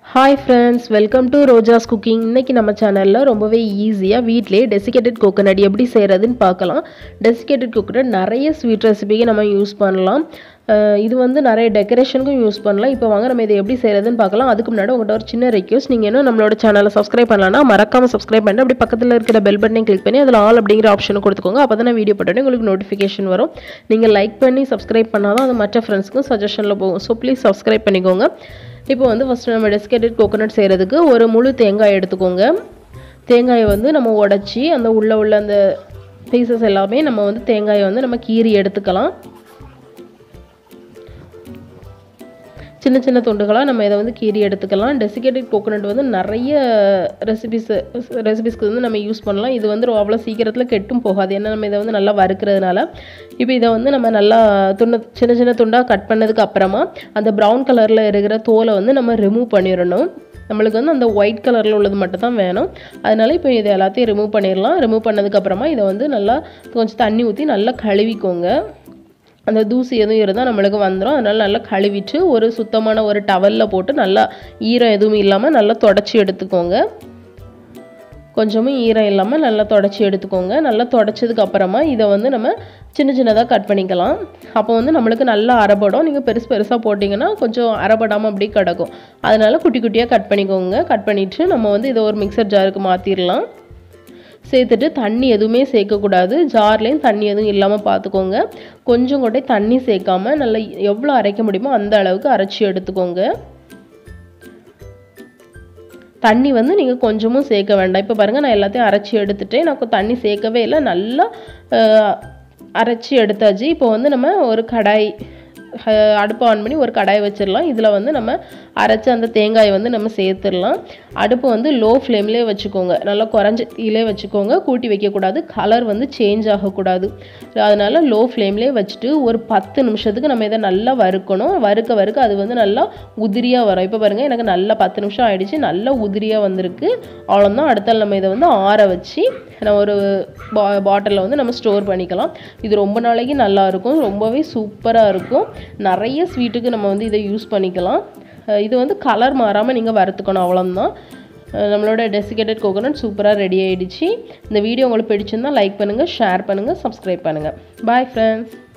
hi friends welcome to Roja's cooking இன்னைக்கு நம்ம சேனலில் ரொம்பவே ஈஸியாக வீட்டிலே டெசிகேட்டட் கோகோனட் எப்படி செய்கிறதுன்னு பார்க்கலாம் டெசிகேட்டட் கோகோனட் நிறைய ஸ்வீட் ரெசிபிக்கு நம்ம யூஸ் பண்ணலாம் அஹ் இது வந்து நிறைய டெக்கரேஷனுக்கும் யூஸ் பண்ணலாம் இப்போ வாங்க நம்ம இதை எப்படி செய்கிறதுன்னு பார்க்கலாம் அதுக்கு முன்னாடி உங்கள்கிட்ட ஒரு சின்ன ரெக்வஸ்ட் நீங்கள் இன்னும் நம்மளோட சேனலை சப்ஸ்கிரைப் பண்ணலாம்னா மறக்காமல் சப்ஸ்கிரைப் பண்ணிட்டு அப்படி பக்கத்தில் இருக்கிற பெல் பட்டனை கிளிக் பண்ணி அதில் ஆல் அப்படிங்கிற ஆப்ஷனை கொடுத்துக்கோங்க அப்போ தான் வீடியோ போட்டோன்னே உங்களுக்கு நோட்டிஃபிகேஷன் வரும் நீங்கள் லைக் பண்ணி சப்ஸ்கிரைப் பண்ணால் தான் அது மற்ற ஃப்ரெண்ட்ஸ்க்கும் சஜஷனில் போகும் ஸோ ப்ளீஸ் சப்ஸ்கிரைப் பண்ணிக்கோங்க இப்போ வந்து ஃபஸ்ட்டு நம்ம டெஸ்கேட்டட் கோகோனட் செய்கிறதுக்கு ஒரு முழு தேங்காய் எடுத்துக்கோங்க தேங்காயை வந்து நம்ம உடச்சி அந்த உள்ள உள்ள அந்த பீசஸ் எல்லாமே நம்ம வந்து தேங்காயை வந்து நம்ம கீறி எடுத்துக்கலாம் சின்ன சின்ன துண்டுகளாக நம்ம இதை வந்து கீறி எடுத்துக்கலாம் டெசிகேட்டட் கோகோனட் வந்து நிறைய ரெசிபிஸ் ரெசிபிஸ்க்கு வந்து நம்ம யூஸ் பண்ணலாம் இது வந்து அவ்வளோ சீக்கிரத்தில் கெட்டும் போகாது ஏன்னா நம்ம இதை வந்து நல்லா வறுக்கிறதுனால இப்போ இதை வந்து நம்ம நல்லா துண்டு சின்ன சின்ன துண்டாக கட் பண்ணதுக்கு அப்புறமா அந்த ப்ரௌன் கலரில் இருக்கிற தோலை வந்து நம்ம ரிமூவ் பண்ணிடணும் நம்மளுக்கு வந்து அந்த ஒயிட் கலரில் உள்ளது மட்டும் தான் வேணும் அதனால இப்போ இதை எல்லாத்தையும் ரிமூவ் பண்ணிடலாம் ரிமூவ் பண்ணதுக்கப்புறமா இதை வந்து நல்லா கொஞ்சம் தண்ணி ஊற்றி நல்லா கழுவிக்கோங்க அந்த தூசி எதுவும் இருந்தால் நம்மளுக்கு வந்துடும் அதனால் நல்லா கழுவிட்டு ஒரு சுத்தமான ஒரு டவலில் போட்டு நல்லா ஈரம் எதுவும் இல்லாமல் நல்லா தொடச்சி எடுத்துக்கோங்க கொஞ்சமும் ஈரம் இல்லாமல் நல்லா தொடச்சி எடுத்துக்கோங்க நல்லா தொடச்சதுக்கு அப்புறமா இதை வந்து நம்ம சின்ன சின்னதாக கட் பண்ணிக்கலாம் அப்போ வந்து நம்மளுக்கு நல்லா அரைபடும் நீங்கள் பெருசு பெருசாக போட்டிங்கன்னா கொஞ்சம் அரைபடாமல் அப்படியே கிடக்கும் அதனால் குட்டி குட்டியாக கட் பண்ணிக்கோங்க கட் பண்ணிவிட்டு நம்ம வந்து இதை ஒரு மிக்சர் ஜாருக்கு மாற்றிடலாம் சேர்த்துட்டு தண்ணி எதுவுமே சேர்க்கக்கூடாது ஜார்லேயும் தண்ணி எதுவும் இல்லாமல் பார்த்துக்கோங்க கொஞ்சம் கூட தண்ணி சேர்க்காம நல்லா எவ்வளோ அரைக்க முடியுமோ அந்த அளவுக்கு அரைச்சி எடுத்துக்கோங்க தண்ணி வந்து நீங்கள் கொஞ்சமும் சேர்க்க வேண்டாம் இப்போ பாருங்கள் நான் எல்லாத்தையும் அரைச்சி எடுத்துட்டேன் நான் தண்ணி சேர்க்கவே இல்லை நல்லா அரைச்சி எடுத்தாச்சு இப்போ வந்து நம்ம ஒரு கடாய் அடுப்பு ஆன் பண்ணி ஒரு கடாய் வச்சிடலாம் இதில் வந்து நம்ம அரைச்ச அந்த தேங்காயை வந்து நம்ம சேர்த்துடலாம் அடுப்பு வந்து லோ ஃப்ளேம்லேயே வச்சுக்கோங்க நல்லா குறைஞ்ச தீலே வச்சுக்கோங்க கூட்டி வைக்கக்கூடாது கலர் வந்து சேஞ்ச் ஆகக்கூடாது அதனால் லோ ஃப்ளேம்லேயே வச்சுட்டு ஒரு பத்து நிமிஷத்துக்கு நம்ம இதை நல்லா வறுக்கணும் வறுக்க வறுக்க அது வந்து நல்லா உதிரியாக வரும் இப்போ பாருங்கள் எனக்கு நல்லா பத்து நிமிஷம் ஆயிடுச்சு நல்லா உதிரியாக வந்திருக்கு அவ்வளோதான் அடுத்தால் நம்ம இதை வந்து ஆற வச்சு நம்ம ஒரு பா பாட்டிலில் வந்து நம்ம ஸ்டோர் பண்ணிக்கலாம் இது ரொம்ப நாளைக்கு நல்லாயிருக்கும் ரொம்பவே சூப்பராக இருக்கும் நிறைய ஸ்வீட்டுக்கு நம்ம வந்து இதை யூஸ் பண்ணிக்கலாம் இது வந்து கலர் மாறாமல் நீங்கள் வறுத்துக்கணும் அவ்வளோதான் நம்மளோட டெசிகேட்டட் கோகோனட் சூப்பராக ரெடி ஆகிடுச்சு இந்த வீடியோ உங்களுக்கு பிடிச்சிருந்தால் லைக் பண்ணுங்கள் ஷேர் பண்ணுங்கள் சப்ஸ்கிரைப் பண்ணுங்கள் பாய் ஃப்ரெண்ட்ஸ்